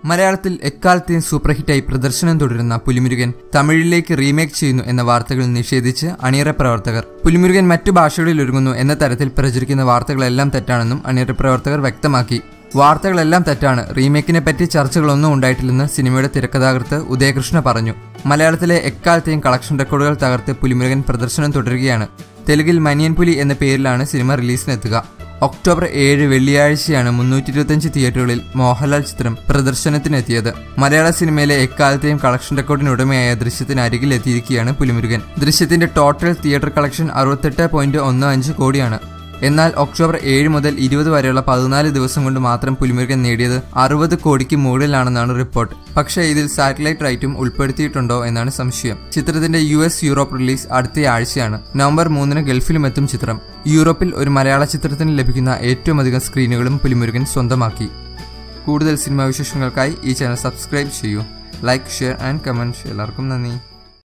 മലയാളത്തിൽ എക്കാലത്തെയും സൂപ്പർ ഹിറ്റായി പ്രദർശനം തുടരുന്ന പുലിമുരുകൻ തമിഴിലേക്ക് റീമേക്ക് ചെയ്യുന്നു എന്ന വാർത്തകൾ നിഷേധിച്ച് അണിയറ പ്രവർത്തകർ പുലിമുരുകൻ മറ്റു ഭാഷകളിൽ ഒരുങ്ങുന്നു എന്ന തരത്തിൽ പ്രചരിക്കുന്ന വാർത്തകളെല്ലാം തെറ്റാണെന്നും അണിയറ പ്രവർത്തകർ വ്യക്തമാക്കി വാർത്തകളെല്ലാം തെറ്റാണ് റീമേക്കിനെ പറ്റി ചർച്ചകളൊന്നും ഉണ്ടായിട്ടില്ലെന്ന് സിനിമയുടെ തിരക്കഥാകൃത്ത് ഉദയകൃഷ്ണ പറഞ്ഞു മലയാളത്തിലെ എക്കാലത്തെയും കളക്ഷൻ റെക്കോർഡുകൾ തകർത്ത് പുലിമുരുകൻ പ്രദർശനം തുടരുകയാണ് തെലുങ്കിൽ മനിയൻ പുലി എന്ന പേരിലാണ് സിനിമ റിലീസിനെത്തുക ഒക്ടോബർ ഏഴ് വെള്ളിയാഴ്ചയാണ് മുന്നൂറ്റി ഇരുപത്തിയഞ്ച് തിയേറ്ററുകളിൽ മോഹൻലാൽ ചിത്രം പ്രദർശനത്തിനെത്തിയത് മലയാള സിനിമയിലെ എക്കാലത്തെയും കളക്ഷൻ റെക്കോർഡിന് ഉടമയായ ദൃശ്യത്തിന് അരികിൽ എത്തിയിരിക്കുകയാണ് പുലിമുരുകൻ ദൃശ്യത്തിന്റെ ടോട്ടൽ തിയേറ്റർ കളക്ഷൻ അറുപത്തെട്ട് പോയിന്റ് ഒന്ന് അഞ്ച് കോടിയാണ് എന്നാൽ ഒക്ടോബർ ഏഴ് മുതൽ ഇരുപത് വരെയുള്ള പതിനാല് ദിവസം കൊണ്ട് മാത്രം പുലിമുരുകൻ നേടിയത് അറുപത് കോടിക്ക് മുകളിലാണെന്നാണ് റിപ്പോർട്ട് പക്ഷേ ഇതിൽ സാറ്റലൈറ്റ് റൈറ്റും ഉൾപ്പെടുത്തിയിട്ടുണ്ടോ എന്നാണ് സംശയം ചിത്രത്തിന്റെ യു എസ് യൂറോപ്പ് റിലീസ് അടുത്ത ആഴ്ചയാണ് നവംബർ മൂന്നിന് ഗൾഫിലും എത്തും ചിത്രം യൂറോപ്പിൽ ഒരു മലയാള ചിത്രത്തിന് ലഭിക്കുന്ന ഏറ്റവും അധികം സ്ക്രീനുകളും പുലിമുരുകൻ സ്വന്തമാക്കി കൂടുതൽ സിനിമാ വിശേഷങ്ങൾക്കായി ഈ ചാനൽ സബ്സ്ക്രൈബ് ചെയ്യൂ ലൈക്ക് ഷെയർ ആൻഡ് കമൻറ്റ് എല്ലാവർക്കും നന്ദി